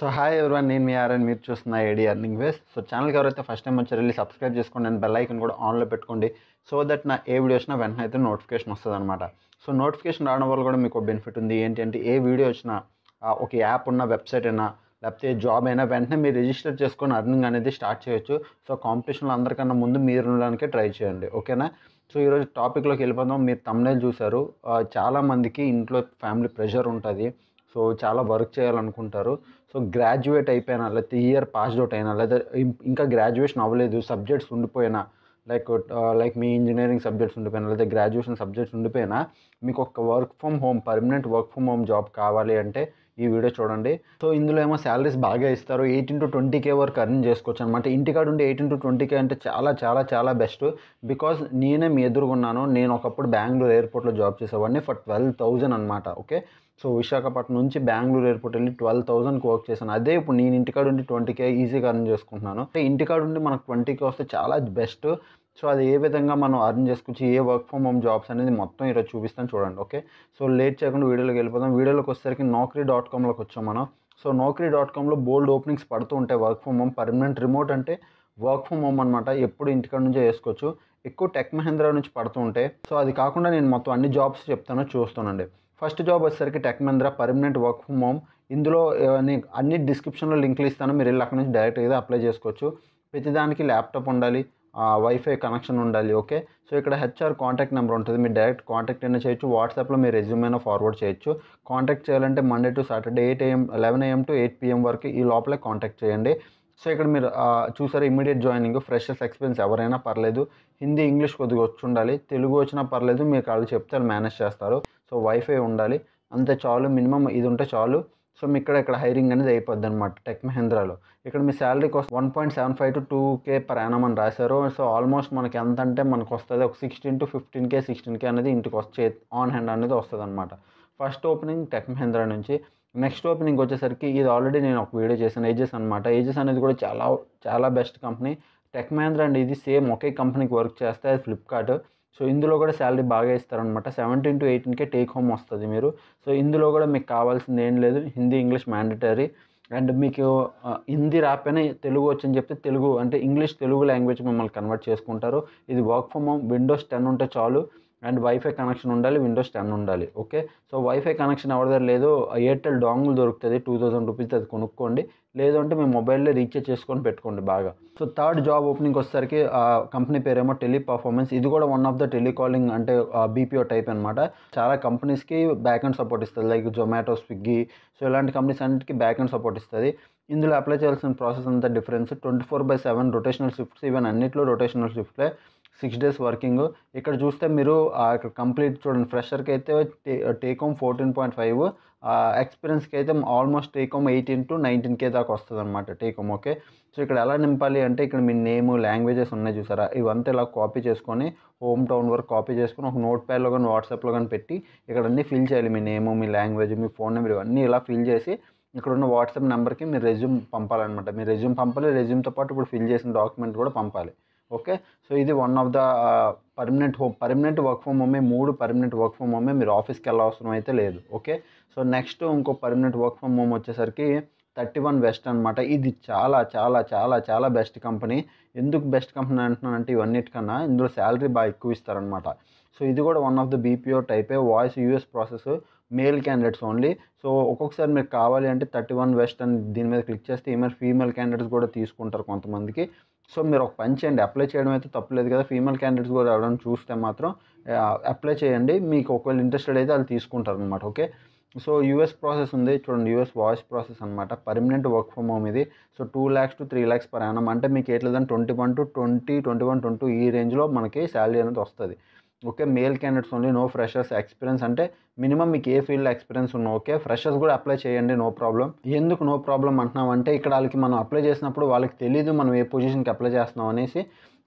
so hi everyone నేను మీ RN మీరు చూస్తున్న ఐడి అర్నింగ్ వేస్ సో ఛానల్కి ఎవరైతే ఫస్ట్ టైం వచ్చారో వెళ్ళి సబ్స్క్రైబ్ చేసుకోండి అండ్ బెల్ ఐకన్ కూడా ఆన్లో పెట్టుకోండి సో దట్ నా ఏ వీడియో వచ్చినా వెంటనే అయితే నోటిఫికేషన్ వస్తుంది అనమాట సో నోటిఫికేషన్ రావడం వల్ల కూడా మీకు బెనిఫిట్ ఉంది ఏంటి అంటే ఏ వీడియో వచ్చినా ఆ, ఒక యాప్ ఉన్న వెబ్సైట్ అయినా లేకపోతే జాబ్ అయినా వెంటనే మీరు రిజిస్టర్ చేసుకొని అర్నింగ్ అనేది స్టార్ట్ చేయొచ్చు సో కాంపిటీషన్లో అందరికన్నా ముందు మీరు ఉండడానికే ట్రై చేయండి ఓకేనా సో ఈరోజు టాపిక్లోకి వెళ్ళిపోదాం మీరు తమ్నేల్ చూశారు ఆ, చాలా మందికి ఇంట్లో ఫ్యామిలీ ప్రెషర్ ఉంటుంది సో చాలా వర్క్ చేయాలనుకుంటారు సో గ్రాడ్యుయేట్ అయిపోయినా లేకపోతే ఇయర్ పాస్డ్ అవుట్ అయినా లేదా ఇం- ఇంకా గ్రాడ్యుయేషన్ అవ్వలేదు సబ్జెక్ట్స్ ఉండిపోయినా లైక్ లైక్ మీ ఇంజనీరింగ్ సబ్జెక్ట్స్ ఉండిపోయినా లేదా గ్రాడ్యుయేషన్ సబ్జెక్ట్స్ ఉండిపోయినా మీకు ఒక work from home permanent work from home job కావాలి అంటే ఈ వీడియో చూడండి సో ఇందులో ఏమో శాలరీస్ బాగా ఇస్తారు ఎయిటీన్ టు ట్వంటీ కే వరకు అర్న్ చేసుకోవచ్చు అనమాట ఇంటికాడ ఉండి ఎయిటీన్ టు ట్వంటీ కే అంటే చాలా చాలా చాలా బెస్ట్ బికాజ్ నేనే మీ ఎదురుగున్నాను నేను ఒకప్పుడు బెంగళూరు ఎయిర్పోర్ట్లో జాబ్ చేసేవాడిని ఫర్ ట్వెల్వ్ థౌజండ్ అనమాట ఓకే సో విశాఖపట్నం నుంచి బెంగళూరు ఎయిర్పోర్ట్ వెళ్ళి ట్వెల్వ్ థౌసండ్కి వర్క్ చేశాను అదే ఇప్పుడు నేను ఇంటికాడ ఉండి ట్వంటీకే ఈజీగా అర్న్ చేసుకుంటున్నాను అంటే ఇంటికాడ ఉండి మనకు ట్వంటీకే వస్తే చాలా బెస్ట్ సో అది ఏ విధంగా మనం అర్న్ చేసుకోవచ్చు ఏ వర్క్ ఫ్రమ్ హోమ్ జాబ్స్ అనేది మొత్తం ఈరోజు చూపిస్తాను చూడండి ఓకే సో లేట్ చేయకుండా వీడియోలోకి వెళ్ళిపోదాం వీడియోలోకి వచ్చేసరికి నౌకరీ డాట్ కామ్లోకి వచ్చాం మనం సో నౌకరీ డాట్ కామ్లో బోల్డ్ ఓపెనింగ్స్ పడుతూ ఉంటాయి work from home permanent remote అంటే వర్క్ ఫ్రమ్ హోమ్ అనమాట ఎప్పుడు ఇంటికాడ నుంచే చేసుకోవచ్చు ఎక్కువ టెక్ మహేంద్ర నుంచి పడుతూ ఉంటాయి సో అది కాకుండా నేను మొత్తం అన్ని జాబ్స్ చెప్తాను చూస్తానండి ఫస్ట్ జాబ్ వచ్చేసరికి tech Mahindra permanent work from home ఇందులో ఆ, నీ- అన్ని డిస్క్రిప్షన్లో లింక్లు ఇస్తాను మీరు వెళ్ళి అక్కడ నుంచి డైరెక్ట్గా అప్లై చేసుకోవచ్చు ప్రతిదానికి ల్యాప్టాప్ ఉండాలి వైఫై కనెక్షన్ ఉండాలి ఓకే సో ఇక్కడ హెచ్ఆర్ కాంటాక్ట్ నెంబర్ ఉంటుంది మీరు డైరెక్ట్ కాంటాక్ట్ అయినా చేయొచ్చు వాట్సాప్లో మీ రెజ్యూమ్ అయినా ఫార్వర్డ్ చేయొచ్చు కాంటాక్ట్ చేయాలంటే Monday to Saturday eight AM eleven AM to eight PM వరకు ఈ లోపలే కాంటాక్ట్ చేయండి సో ఇక్కడ మీరు ఆ, చూసారు ఇమీడియట్ జాయినింగ్ ఫ్రెషర్స్ ఎక్స్పీరియన్స్ ఎవరైనా పర్లేదు హిందీ ఇంగ్లీష్ కొద్దిగా వచ్చి ఉండాలి తెలుగు వచ్చినా పర్లేదు మీకు వాళ్ళు చెప్తే వాళ్ళు మేనేజ్ చేస్తారు సో వైఫై ఉండాలి అంతే చాలు మినిమం ఇది ఉంటే చాలు సో మీ ఇక్కడ ఇక్కడ హైరింగ్ అనేది అయిపోద్ది అనమాట టెక్ మహేంద్రాలో ఇక్కడ మీ శాలరీ కోసం one point seven five to two K per annum అని రాశారు సో ఆల్మోస్ట్ మనకి ఎంత అంటే మనకు వస్తుంది ఒక sixteen to fifteen K sixteen K అనేది ఇంటికి వచ్చే ఆన్ హ్యాండ్ అనేది వస్తుంది అనమాట ఫస్ట్ ఓపెనింగ్ టెక్ మహేంద్రా నుంచి నెక్స్ట్ ఓపెనింగ్ వచ్చేసరికి ఇది ఆల్రెడీ నేను ఒక వీడియో చేశాను ఏజెస్ అనమాట ఏజెస్ అనేది కూడా చాలా చాలా best company tech Mahindra and ఇది సేమ్ ఒకే కంపెనీకి వర్క్ చేస్తే అది ఫ్లిప్కార్ట్ సో ఇందులో కూడా శాలరీ బాగా ఇస్తారనమాట seventeen to eighteen K take home వస్తుంది మీరు సో ఇందులో కూడా మీకు కావాల్సింది ఏం లేదు హిందీ ఇంగ్లీష్ మ్యాండటరీ అండ్ మీకు ఆ, హిందీ రాకపోయినా తెలుగు వచ్చని చెప్తే తెలుగు అంటే ఇంగ్లీష్ తెలుగు లాంగ్వేజ్ మిమ్మల్ని కన్వర్ట్ చేసుకుంటారు ఇది work from home Windows ten ఉంటే చాలు అండ్ వైఫై కనెక్షన్ ఉండాలి విండోస్ టెన్ ఉండాలి ఓకే సో వైఫై కనెక్షన్ ఎవరి దగ్గర లేదో ఎయిర్టెల్ డాంగుల్ దొరుకుతుంది టూ థౌసండ్ రూపీస్ అది కొనుక్కోండి లేదు అంటే మీ మొబైల్లో రీఛార్జ్ చేసుకొని పెట్టుకోండి బాగా సో థర్డ్ జాబ్ ఓపెనింగ్ వచ్చేసరికి కంపెనీ పేరేమో టెలి పర్ఫార్మెన్స్ ఇది కూడా వన్ ఆఫ్ ద టెలికాలింగ్ అంటే బీపీఓ టైప్ అనమాట చాలా కంపెనీస్కి బ్యాక్ అండ్ సపోర్ట్ ఇస్తుంది లైక్ జొమాటో స్విగ్గీ సో ఇలాంటి కంపెనీస్ అన్నిటికీ బ్యాక్ అండ్ సపోర్ట్ ఇస్తుంది ఇందులో అప్లై చేయాల్సిన ప్రాసెస్ అంతా difference twenty four by seven rotational shifts even అన్నిట్లో రొటేషనల్ షిఫ్ట్లే సిక్స్ డేస్ వర్కింగ్ ఇక్కడ చూస్తే మీరు ఆ, ఇక్కడ కంప్లీట్ చూడండి ఫ్రెషర్కి అయితే take home fourteen point five ఎక్స్పీరియన్స్కి అయితే almost take home eighteen to nineteen K దాకా వస్తుంది అనమాట టేక్ హోమ్ ఓకే సో ఇక్కడ ఎలా నింపాలి అంటే ఇక్కడ మీ నేమ్ లాంగ్వేజెస్ ఉన్నాయి చూసారా ఇవంతా ఇలా కాపీ చేసుకొని హోమ్ టౌన్ వరకు కాపీ చేసుకొని ఒక నోట్ ప్యాడ్లో కానీ వాట్సాప్లో కానీ పెట్టి ఇక్కడ అన్నీ ఫిల్ చేయాలి మీ నేమ్ మీ లాంగ్వేజ్ మీ ఫోన్ నెంబర్ ఇవన్నీ ఇలా ఫిల్ చేసి ఇక్కడ ఉన్న వాట్సాప్ నెంబర్కి మీరు రెజ్యూమ్ పంపాలన్నమాట మీ రెజ్యూమ్ పంపాలి రెజ్యూమ్తో పాటు ఇప్పుడు ఫిల్ చేసిన డాక్యుమెంట్ కూడా పంపాలి ఓకే సో ఇది one of the permanent home permanent work from హోమే మూడు పర్మనెంట్ వర్క్ ఫ్రమ్ హోమే మీరు ఆఫీస్కి వెళ్ళవసరం అయితే లేదు ఓకే సో నెక్స్ట్ ఇంకో పర్మనెంట్ వర్క్ ఫ్రమ్ హోమ్ వచ్చేసరికి థర్టీ వన్ వెస్ట్ అనమాట ఇది చాలా చాలా చాలా చాలా బెస్ట్ కంపెనీ ఎందుకు బెస్ట్ కంపెనీ అంటున్నానంటే ఇవన్నిటికన్నా ఇందులో శాలరీ బాగా ఎక్కువ ఇస్తారనమాట సో ఇది కూడా వన్ ఆఫ్ ద బీపీఓ టైపే voice US process male candidates only so ఒక్కొక్కసారి మీకు కావాలి అంటే థర్టీ వన్ వెస్ట్ అని దీని మీద క్లిక్ చేస్తే ఈమెయిల్ ఫీమేల్ క్యాండిడేట్స్ కూడా తీసుకుంటారు కొంతమందికి సో మీరు ఒక పని చేయండి అప్లై చేయడం అయితే తప్పలేదు కదా ఫీమేల్ క్యాండిడేట్స్ కూడా ఎవరైనా చూస్తే మాత్రం అప్లై చేయండి మీకు ఒకవేళ ఇంట్రెస్టెడ్ అయితే వాళ్ళు తీసుకుంటారు అనమాట ఓకే సో యూఎస్ ప్రాసెస్ ఉంది చూడండి యూఎస్ వాయిస్ ప్రాసెస్ అనమాట పర్మనెంట్ వర్క్ ఫ్రమ్ హోమ్ ఇది so two lakhs to three lakhs per annum అంటే మీకు ఎట్లేదని twenty one to twenty twenty one twenty ఈ రేంజ్లో మనకి శాలరీ అనేది వస్తుంది okay male candidates only no freshers experience అంటే మినిమం మీకు ఏ ఫీల్డ్ ఎక్స్పీరియన్స్ ఉన్నా ఓకే ఫ్రెషర్స్ కూడా అప్లై చేయండి నో ప్రాబ్లం ఎందుకు నో ప్రాబ్లం అంటున్నాం అంటే ఇక్కడ వాళ్ళకి మనం అప్లై చేసినప్పుడు వాళ్ళకి తెలియదు మనం ఏ పొజిషన్కి అప్లై చేస్తున్నాం అనేసి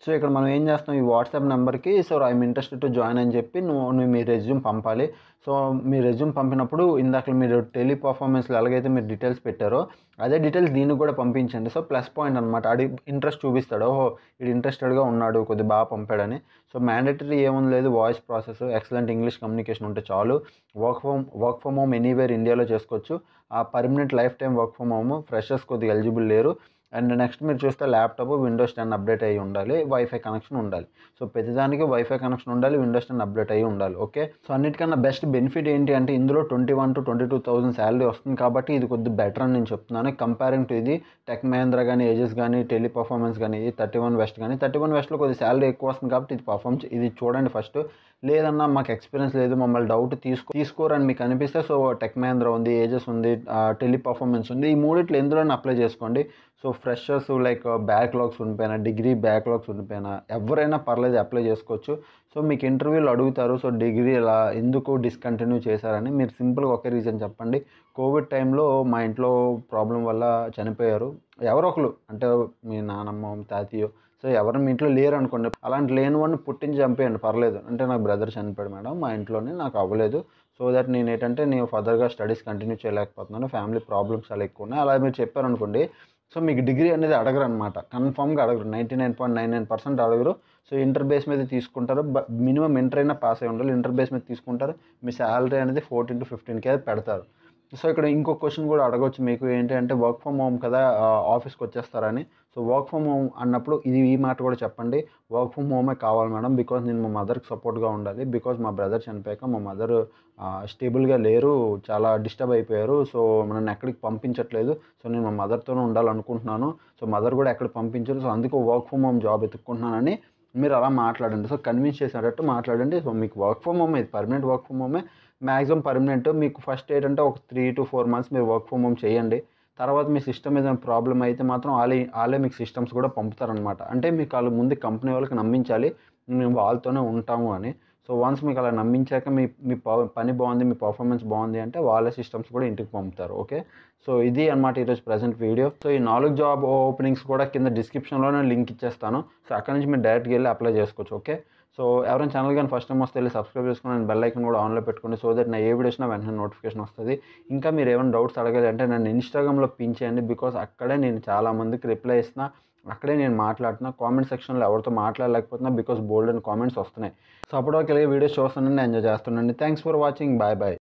సో ఇక్కడ మనం ఏం చేస్తాం ఈ వాట్సాప్ నెంబర్కి so I'm interested to join అని చెప్పి నువ్వు నువ్వు మీ రెజ్యూమ్ పంపాలి సో మీ రెజ్యూమ్ పంపినప్పుడు ఇందాక మీరు టెలి పర్ఫార్మెన్స్లో ఎలాగైతే మీరు డీటెయిల్స్ పెట్టారో అదే డీటెయిల్స్ దీనికి కూడా పంపించండి సో ప్లస్ పాయింట్ అనమాట అడి ఇంట్రెస్ట్ చూపిస్తాడు ఓహో ఇది ఇంట్రెస్టెడ్గా ఉన్నాడు కొద్దిగా బాగా పంపాడని సో మ్యాండేటరీ ఏముంది లేదు voice process excellent English communication ఉంటే చాలు work from work from home anywhere ఇండియాలో చేసుకోవచ్చు ఆ permanent lifetime work from home freshers కొద్దిగా ఎలిజిబుల్ లేరు అండ్ నెక్స్ట్ మీరు చూస్తే ల్యాప్టాప్ విండోస్ టెన్ అప్డేట్ అయ్యి ఉండాలి వైఫై కనెక్షన్ ఉండాలి సో ప్రతిదానికి వైఫై కనెక్షన్ ఉండాలి విండోస్ టెన్ అప్డేట్ అయ్యి ఉండాలి ఓకే సో అన్నిటికన్నా బెస్ట్ బెనిఫిట్ ఏంటి అంటే ఇందులో twenty one to twenty two thousand salary వస్తుంది కాబట్టి ఇది కొద్దిగా బెటర్ అని నేను చెప్తున్నాను కంపేరింగ్ టు ఇది టెక్ మహేంద్ర కానీ ఏజెస్ కానీ టెలి పర్ఫార్మెన్స్ కానీ ఇది థర్టీ వన్ వెస్ట్ కానీ థర్టీ వన్ వెస్ట్లో కొద్దిగా శాలరీ ఎక్కువ వస్తుంది కాబట్టి ఇది పర్ఫార్మ్ ఇది చూడండి ఫస్ట్ లేదన్నా మాకు ఎక్స్పీరియన్స్ లేదు మమ్మల్ని డౌట్ తీసుకో తీసుకోరని మీకు అనిపిస్తే సో టెక్ మహేంద్ర ఉంది ఏజెస్ ఉంది టెలి పర్ఫార్మెన్స్ ఉంది ఈ మూడిట్లో ఎందులోనే అప్లై చేసుకోండి సో ఫ్రెషర్స్ లైక్ బ్యాక్లాగ్స్ ఉండిపోయినా డిగ్రీ బ్యాక్లాగ్స్ ఉండిపోయినా ఎవరైనా పర్లేదు అప్లై చేసుకోవచ్చు సో మీకు ఇంటర్వ్యూలు అడుగుతారు సో డిగ్రీ ఇలా ఎందుకు డిస్కంటిన్యూ చేశారని మీరు సింపుల్గా ఒకే రీజన్ చెప్పండి కోవిడ్ టైంలో మా ఇంట్లో ప్రాబ్లం వల్ల చనిపోయారు ఎవరో ఒకరు అంటే మీ నానమ్మ తాతయ్య సో ఎవరు మీ ఇంట్లో లేరు అనుకోండి అలాంటి లేని వాడిని పుట్టించి చంపేయండి పర్లేదు అంటే నాకు బ్రదర్ చనిపోయాడు మేడం మా ఇంట్లోనే నాకు అవ్వలేదు సో దట్ నేను ఏంటంటే నేను ఫర్దర్గా స్టడీస్ కంటిన్యూ చేయలేకపోతున్నాను ఫ్యామిలీ ప్రాబ్లమ్స్ చాలా ఎక్కువ ఉన్నాయి అలా మీరు చెప్పారనుకోండి సో మీకు డిగ్రీ అనేది అడగరు అనమాట కన్ఫామ్గా అడగరు ninety nine point nine nine percent అడగరు సో ఇంటర్ బేస్ మీద తీసుకుంటారు బట్ మినిమం ఇంటర్ అయినా పాస్ అయి ఉండాలి ఇంటర్ బేస్ మీద తీసుకుంటారు మీ శాలరీ అనేది ఫోర్టీన్ టు ఫిఫ్టీన్ కే పెడతారు సో ఇక్కడ ఇంకో క్వశ్చన్ కూడా అడగవచ్చు మీకు ఏంటి అంటే వర్క్ ఫ్రమ్ హోమ్ కదా ఆఫీస్కి వచ్చేస్తారని సో వర్క్ ఫ్రమ్ హోమ్ అన్నప్పుడు ఇది ఈ మాట కూడా చెప్పండి వర్క్ ఫ్రమ్ హోమే కావాలి మేడం బికాజ్ నేను మా మదర్కి సపోర్ట్గా ఉండాలి బికాజ్ మా బ్రదర్ చనిపోయాక మా మదర్ స్టేబుల్గా లేరు చాలా డిస్టర్బ్ అయిపోయారు సో నన్ను ఎక్కడికి పంపించట్లేదు సో నేను మా మదర్తోనే ఉండాలనుకుంటున్నాను సో మదర్ కూడా ఎక్కడ పంపించరు సో అందుకు వర్క్ ఫ్రమ్ హోమ్ జాబ్ ఎత్తుక్కుంటున్నానని మీరు అలా మాట్లాడండి సో కన్విన్స్ చేసేటట్టు మాట్లాడండి సో మీకు వర్క్ ఫ్రమ్ హోమ్ ఇది పర్మనెంట్ వర్క్ ఫ్రమ్ హోమే మ్యాక్సిమం పర్మనెంట్ మీకు ఫస్ట్ ఏంటంటే ఒక త్రీ టు ఫోర్ మంత్స్ మీరు వర్క్ ఫ్రమ్ హోమ్ చేయండి తర్వాత మీ సిస్టమ్ ఏదైనా ప్రాబ్లం అయితే మాత్రం వాళ్ళే వాళ్ళే మీకు సిస్టమ్స్ కూడా పంపుతారనమాట అంటే మీకు వాళ్ళు ముందు కంపెనీ వాళ్ళకి నమ్మించాలి మేము వాళ్ళతోనే ఉంటాము అని సో వన్స్ మీకు అలా నమ్మించాక మీ మీ ప- పని బాగుంది మీ పర్ఫార్మెన్స్ బాగుంది అంటే వాళ్ళ సిస్టమ్స్ కూడా ఇంటికి పంపుతారు ఓకే సో ఇది అనమాట ఈరోజు ప్రజెంట్ వీడియో సో ఈ నాలుగు జాబ్ ఓపెనింగ్స్ కూడా కింద డిస్క్రిప్షన్లోనే లింక్ ఇచ్చేస్తాను సో అక్కడ నుంచి మీరు డైరెక్ట్గా వెళ్ళి అప్లై చేసుకోవచ్చు ఓకే సో ఎవరైనా ఛానల్ కానీ ఫస్ట్ టైం వస్తే వెళ్ళి సబ్స్క్రైబ్ చేసుకుని బెల్ ఐకన్ కూడా ఆన్లో పెట్టుకోండి సో దట్ నా ఏ వీడియో వచ్చినా వెంటనే నోటిఫికేషన్ వస్తుంది ఇంకా మీరు ఏమైనా డౌట్స్ అడగాలి అంటే నన్ను ఇన్స్టాగ్రామ్లో పిన్ చేయండి బికాస్ అక్కడే నేను చాలా మందికి రిప్లై ఇస్తున్నా అక్కడే నేను మాట్లాడుతున్నా కామెంట్ సెక్షన్లో ఎవరితో మాట్లాడలేకపోతున్నా బికాస్ బోల్డ్ అండ్ కామెంట్స్ వస్తున్నాయి సో అప్పటివరకు వీడియోస్ చూస్తానండి ఎంజాయ్ చేస్తున్నాండి thanks for watching bye bye